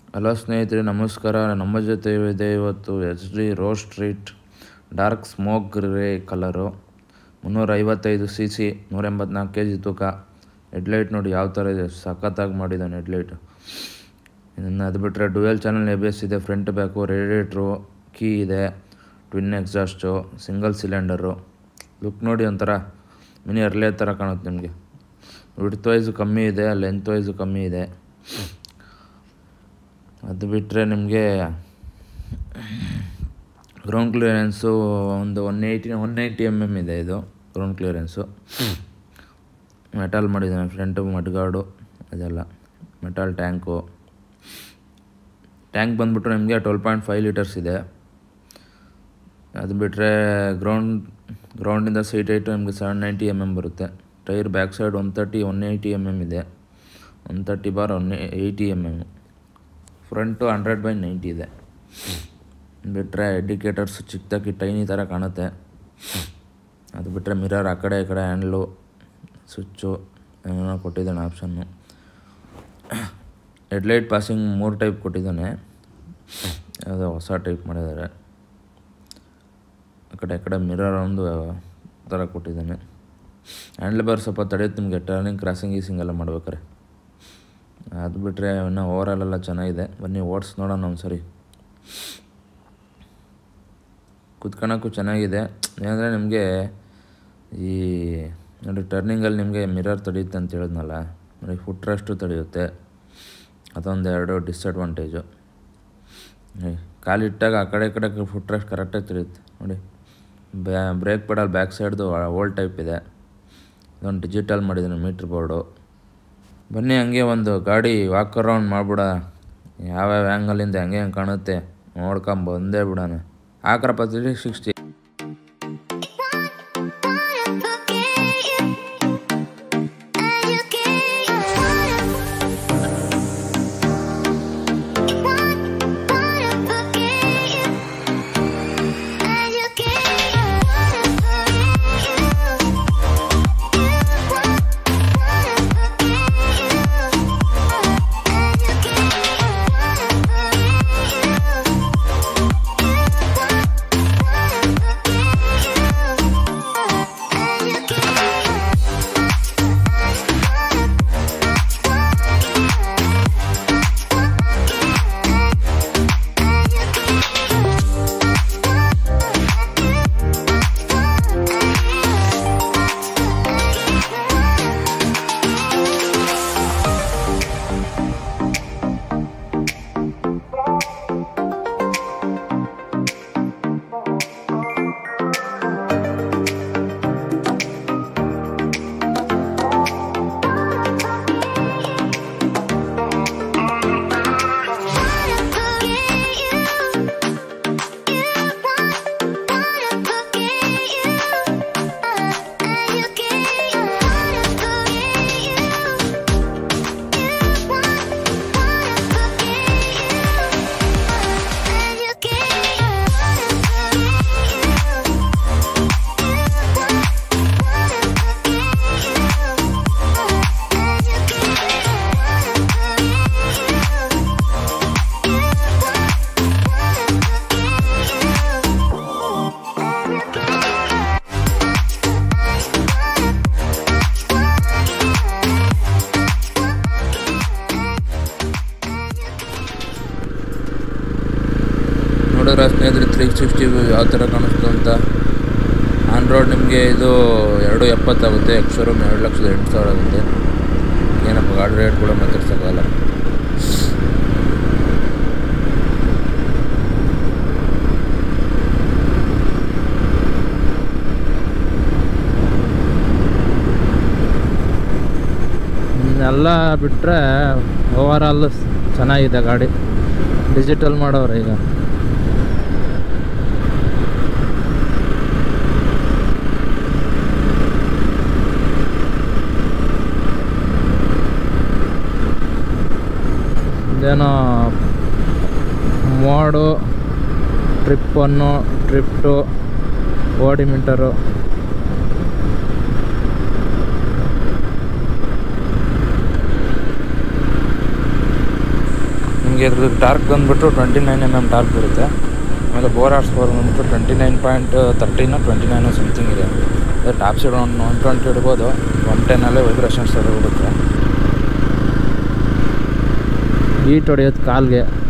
hello ಸ್ನೇಹಿತರೆ ನಮಸ್ಕಾರ ನಮ್ಮ ಜೊತೆ ಇದೆ ಇವತ್ತು H D rose street dark smoke grey colour ಮುನ್ನೂರ ಐವತ್ತೈದು ಸಿ ಸಿ ನೂರ ಎಂಬತ್ನಾಲ್ಕು ಕೆ ಜಿ ತೂಕ ಹೆಡ್ಲೈಟ್ ನೋಡಿ ಯಾವ ಥರ ಇದೆ ಸಖತ್ತಾಗಿ ಮಾಡಿದ್ದಾನೆ ಹೆಡ್ಲೈಟ್ ಇದನ್ನು ಅದು ಬಿಟ್ಟರೆ dual channel A B S ಇದೆ ಫ್ರಂಟ್ ಬ್ಯಾಕು ರೇಡಿಯೇಟ್ರು ಕೀ ಇದೆ twin exhaust single cylinder look ನೋಡಿ ಒಂಥರ ಮಿನಿ ಅರ್ಲೆ ಥರ ಕಾಣುತ್ತೆ ನಿಮಗೆ ವಿಡ್ತ್ ವೈಸು ಕಮ್ಮಿ ಇದೆ ಲೆಂತ್ ವೈಸು ಕಮ್ಮಿ ಇದೆ ಅದು ಬಿಟ್ಟರೆ ನಿಮಗೆ ಗ್ರೌಂಡ್ ಕ್ಲಿಯರೆನ್ಸು ಒಂದು one eighty one eighty M M ಇದೆ ಇದು ಗ್ರೌಂಡ್ ಕ್ಲಿಯರೆನ್ಸು ಮೆಟಲ್ ಮಾಡಿದ್ದಾನೆ ಫ್ರಂಟು ಮಡ್ಗಾಡು ಅದೆಲ್ಲ ಮೆಟಲ್ ಟ್ಯಾಂಕು ಟ್ಯಾಂಕ್ ಬಂದ್ಬಿಟ್ಟು ನಿಮಗೆ ಟ್ವೆಲ್ ಪಾಯಿಂಟ್ ಫೈವ್ ಲೀಟರ್ಸ್ ಇದೆ ಅದು ಬಿಟ್ಟರೆ ಗ್ರೌಂಡ್ ಗ್ರೌಂಡಿಂದ ಸೀಟ್ ಏಟು ನಿಮಗೆ ಸೆವೆನ್ ನೈಂಟಿ ಎಮ್ ಎಮ್ ಬರುತ್ತೆ tyre back side one thirty one eighty M M ಇದೆ one thirty bar one eighty M M front hundred by ninety ಇದೆ ಬಿಟ್ಟರೆ ಇಂಡಿಕೇಟರ್ಸ್ ಚಿಕ್ಕದಾಗಿ ಟೈನಿ ಥರ ಕಾಣುತ್ತೆ ಅದು ಬಿಟ್ಟರೆ ಮಿರರ್ ಆ ಕಡೆ ಈ ಕಡೆ ಹ್ಯಾಂಡ್ಲು ಸ್ವಿಚ್ಚು ಏನೋ ಕೊಟ್ಟಿದ್ದಾನೆ ಆಪ್ಷನ್ನು ಹೆಡ್ಲೈಟ್ ಪಾಸಿಂಗ್ ಮೂರು ಟೈಪ್ ಕೊಟ್ಟಿದ್ದಾನೆ ಯಾವುದೋ ಹೊಸ ಟೈಪ್ ಮಾಡಿದ್ದಾರೆ ಆ ಕಡೆ ಆ ಕಡೆ ಮಿರರ್ ಒಂದು ಥರ ಕೊಟ್ಟಿದ್ದಾನೆ ಹ್ಯಾಂಡ್ಲ್ ಬಾರ್ ಸ್ವಲ್ಪ ತಡೆಯುತ್ತೆ ನಿಮಗೆ ಟರ್ನಿಂಗ್ ಕ್ರಾಸಿಂಗ್ ಗೀಸಿಂಗ್ ಎಲ್ಲ ಮಾಡ್ಬೇಕಾರೆ ಅದು ಬಿಟ್ಟರೆ ಇನ್ನೂ ಓವರಾಲ್ ಎಲ್ಲ ಚೆನ್ನಾಗಿದೆ ಬನ್ನಿ ಓಡಿಸ್ ನೋಡೋಣ ಒಂದು ಸರಿ ಕುತ್ಕೊಳ್ಳೋಕ್ಕೂ ಚೆನ್ನಾಗಿದೆ ಏನಂದರೆ ನಿಮಗೆ ಈ ನೋಡಿ ಟರ್ನಿಂಗಲ್ಲಿ ನಿಮಗೆ ಮಿರರ್ ತಡೆಯುತ್ತೆ ಅಂತ ಹೇಳಿದ್ನಲ್ಲ ನೋಡಿ ಫುಟ್ ರೆಸ್ಟು ತಡೆಯುತ್ತೆ ಅದೊಂದು ಎರಡು ಡಿಸ್ಅಡ್ವಾಂಟೇಜು ಕಾಲಿಟ್ಟಾಗ ಆ ಕಡೆ ಈ ಕಡೆ ಫುಟ್ ರೆಸ್ಟ್ ಕರೆಕ್ಟಾಗಿ ತಡೆಯುತ್ತೆ ನೋಡಿ ಬ್ಯಾ ಬ್ರೇಕ್ ಪೆಡಲ್ ಬ್ಯಾಕ್ ಸೈಡ್ದು ಓಲ್ಡ್ ಟೈಪ್ ಇದೆ ಇದೊಂದು ಡಿಜಿಟಲ್ ಮಾಡಿದ್ದೀನಿ ಮೀಟ್ರ್ ಬೋರ್ಡು ಬನ್ನಿ ಹಂಗೆ ಒಂದು ಗಾಡಿ ವಾಕ್ ಅರೌಂಡ್ ಮಾಡ್ಬಿಡ ಯಾವ್ಯಾವ ಆ್ಯಂಗಲಿಂದ ಹೆಂಗೆ ಹೆಂಗೆ ಕಾಣುತ್ತೆ ನೋಡ್ಕೊಂಡ್ ಬಂದೇ ಬಿಡೋಣ ಹಾಕ್ರಪ್ಪ ತ್ರೀ ಸಿಕ್ಸ್ಟಿ ನೋಡಿದ್ರೆ ಸ್ನೇಹಿತರೆ ತ್ರೀ ಸಿಕ್ಸ್ಟಿ ಯಾವ ಥರ ಕಾಣಿಸ್ತು ಅಂತ ಆನ್ ರೋಡ್ ನಿಮಗೆ ಇದು ಎರಡು ಎಪ್ಪತ್ತಾಗುತ್ತೆ ಎಕ್ಸ್ ಶೋರೂಮ್ ಎರಡು ಲಕ್ಷದ ಎಂಟು ಸಾವಿರ ಆಗುತ್ತೆ ಏನಪ್ಪ ಗಾಡಿ ರೇಟ್ ಕೂಡ ಮಾತಾಡ್ಸೋಕ್ಕಲ್ಲ ಎಲ್ಲ ಬಿಟ್ಟರೆ ಓವರಾಲ್ ಚೆನ್ನಾಗಿದೆ ಗಾಡಿ ಡಿಜಿಟಲ್ ಮಾಡೋರು ಈಗ ಇದೇನೋ mode trip one trip two odometer ನಿಮಗೆ ಇದ್ರ ಟಾರ್ಕ್ ಬಂದುಬಿಟ್ಟು twenty nine M M torque ಬರುತ್ತೆ ಆಮೇಲೆ ಬೋರ್ ಆರ್ಸ್ ಫೋರ್ ಬಂದುಬಿಟ್ಟು ಟ್ವೆಂಟಿ ನೈನ್ ಪಾಯಿಂಟ್ ತರ್ಟಿನ ಟ್ವೆಂಟಿ ನೈನು ಸಮಥಿಂಗ್ ಇದೆ ಅದೇ ಟಾಪ್ ಸೈಡ್ ಒಂದು ಒನ್ ಟ್ವೆಂಟಿ ಇಡ್ಬೋದು ಒನ್ ಟೆನ್ನಲ್ಲೇ ವೈಬ್ರೇಷನ್ಸ್ ಎಲ್ಲ ಬಿಡುತ್ತೆ ಹೀಟ್ ಹೊಡೆಯೋದು ಕಾಲ್ಗೆ